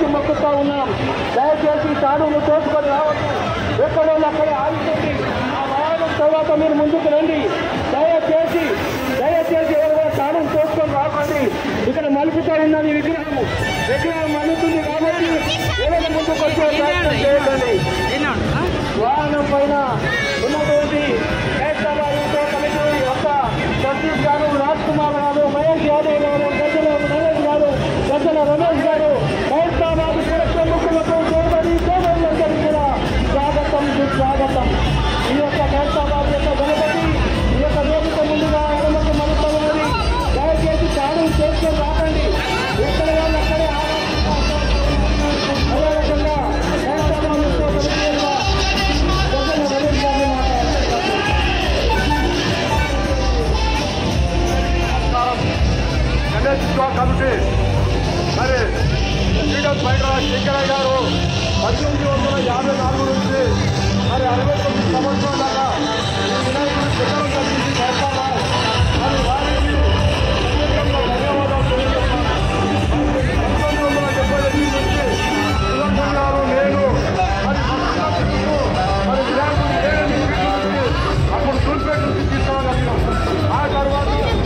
ఎత్తి మొక్కుతా ఉన్నాం దయచేసి తాడును తోసుకొని రావద్దు ఎక్కడో అక్కడే ఆగిపోండి ఆ వాహనం తర్వాత మీరు ముందుకు రండి దయచేసి దయచేసి ఎవరైనా తాడును తోసుకొని రాకండి ఇక్కడ మలుపుతా ఉన్నది విగ్రహము విగ్రహం మలుపుతుంది కాబట్టి ఎవరి ముందుకు వచ్చే ప్రయత్నం చేయకండి వాహనం పైన ఉన్నటువంటి హైదరాబాద్ యువత కమిటీ యొక్క సతీష్ గారు రాజ్ కుమార్ గారు మహేష్ యాదవ్ గారు గజల నరేష్ గారు గజల రమేష్ గారు హైదరాబాద్ సురక్ష ముఖ్యులకు సోదరి సోదరులందరికీ కూడా స్వాగతం సుస్వాగతం ఈ యొక్క హైదరాబాద్ యొక్క గణపతి ఈ యొక్క వేదిక ముందుగా ఎడమకు మలుపు ఉన్నది దయచేసి తాడు చేసుకొని రాకండి ఎక్కడ వాళ్ళు అక్కడే అదే రకంగా హైదరాబాద్ యొక్క కమిటీగా గజల రమేష్ గారిని మాట్లాడుతున్నారు ఎన్ఎస్ఓ కమిటీ మరి శ్రీకాంత్ హైదరాబాద్ శంకరయ్య గారు పద్దెనిమిది వందల యాభై నాలుగు నుంచి మరి అరవై తొమ్మిది సంవత్సరాల దాకా ఈ వినాయకుడు శిఖరం కల్పించి హైదరాబాద్ మరి వారికి ప్రత్యేకంగా ధన్యవాదాలు తెలియజేస్తున్నాను పంతొమ్మిది వందల డెబ్బై ఎనిమిది నుంచి సుదర్శన్ గారు నేను మరి భక్తులకు మరి వినాయకుడు లేని నుంచి అప్పుడు సూర్పేట నుంచి తీసుకురాగలిగాం ఆ తర్వాత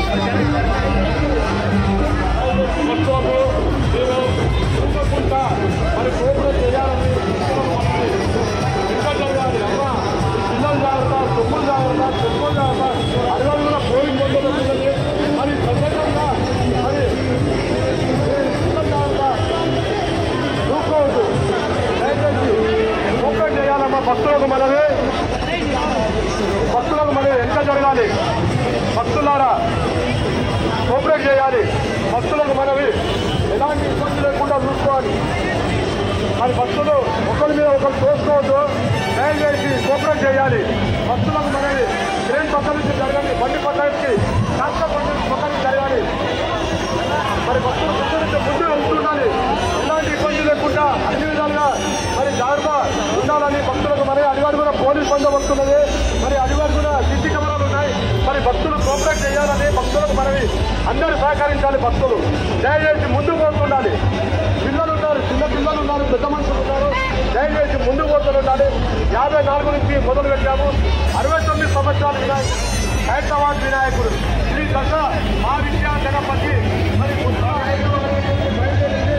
మొత్తంలో నేను తప్పకుండా మరి కోఆపరేట్ చేయాలని ఇంకా జరగాలి అమ్మ పిల్లలు జాగ్రత్త తొమ్మిది జాగ్రత్త తొమ్మిది జాగ్రత్త అడవులు కూడా పోలింగ్ పొందబడుతుంది మరి ప్రత్యేకంగా మరి పిల్లలు జాగ్రత్త చూసుకోవద్దు దయచేసి కోఆపరేట్ చేయాలమ్మా భక్తులకు మనమే భక్తులకు మనం ఎంత జరగాలి భక్తులారా కోఆపరేట్ చేయాలి భక్తులకు మనవి ఎలాంటి ఇబ్బంది లేకుండా చూసుకోవాలి మరి భక్తులు ఒకరి మీద ఒకరు చూసుకోవద్దు దయచేసి కోఆపరేట్ చేయాలి భక్తులకు మనవి ట్రైన్ పక్క నుంచి జరగాలి బండి పక్క నుంచి కాస్త బండి పక్క నుంచి జరగాలి మరి భక్తులు ముందు నుంచి ముందు వెళ్తుండాలి ఎలాంటి ఇబ్బంది లేకుండా అన్ని విధాలుగా మరి జాగ్రత్త ఉండాలని భక్తులకు మరి అడిగాడుగున పోలీస్ బందోబస్తు ఉన్నది మరి అడిగాడుగున సీసీ కెమెరాలు ఉన్నాయి మరి భక్తులు కోఆపరేట్ చేయాలని భక్తులకు మనవి అందరూ సహకరించాలి భక్తులు దయచేసి ముందుకు పోతుండాలి పిల్లలు ఉన్నారు చిన్న పిల్లలు ఉన్నారు పెద్ద మనుషులు ఉన్నారు దయచేసి ముందుకు పోతుండాలి యాభై నాలుగు నుంచి మొదలు పెట్టాము అరవై తొమ్మిది సంవత్సరాలు వినాయకుడు హైదరాబాద్ వినాయకుడు శ్రీ దశ మా విద్యా గణపతి మరి ముందుగా హైదరాబాద్ నుంచి బయలుదేరింది.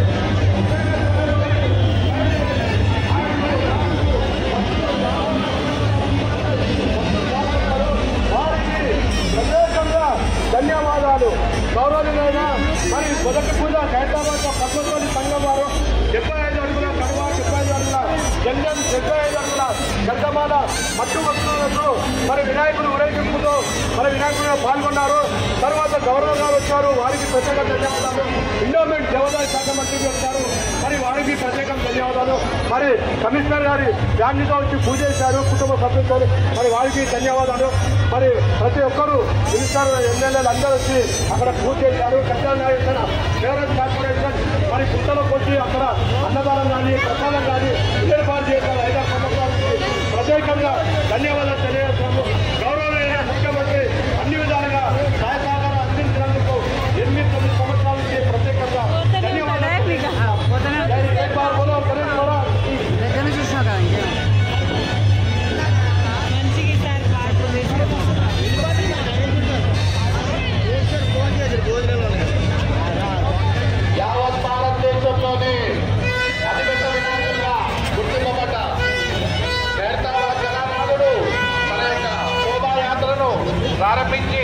వారికి ప్రత్యేకంగా ధన్యవాదాలు గౌరవనీయులైన మరి మొదటి పూజ హైదరాబాద్ పద్మశ్రీ సంఘం వారు డెబ్బై ఐదు అడుగుల కడువ డెబ్బై ఐదు అడుగుల జంజం డెబ్బై ఐదు అడుగుల గద్దమాల మట్టు వస్తువులకు మరి వినాయకుడు ఊరేగింపుతో మరి వినాయకుడు పాల్గొన్నారు తర్వాత గవర్నర్ గారు వచ్చారు వారికి ప్రత్యేక ధన్యవాదాలు ఇండోమెంట్ దేవాదాయ శాఖ మంత్రి వచ్చారు మరి వారికి ప్రత్యేక ధన్యవాదాలు మరి కమిషనర్ గారి ఫ్యామిలీతో వచ్చి పూజ చేశారు కుటుంబ సభ్యులతో మరి వారికి ధన్యవాదాలు మరి ప్రతి ఒక్కరూ మినిస్టర్ ఎమ్మెల్యేలు అందరూ వచ్చి అక్కడ పూజ చేశారు కళ్యాణ ఫేవరెట్ కార్పొరేషన్ మరి పుట్టలకు వచ్చి అక్కడ అన్నదానం కానీ ప్రసాదం కానీ ఏర్పాటు చేశారు ఐదు సంవత్సరాలకి ప్రత్యేకంగా ధన్యవాదాలు తెలియజేస్తాము గౌరవమైన ముఖ్యమంత్రి అన్ని విధాలుగా సహాయ సహకారం అందించినందుకు ఎనిమిది తొమ్మిది సంవత్సరాల నుంచి ప్రత్యేకంగా ధన్యవాదాలు జై జై బాబు, బోలో, గణేష్ బోలో. దగ్గర చూసినా కదా ఇంకా యావత్ భారతదేశంలోనే అతిపెద్ద వినాయకుడిగా గుర్తింపబడ్డ హైదరాబాద్ జగన్నాథుడు తన యొక్క శోభాయాత్రను ప్రారంభించి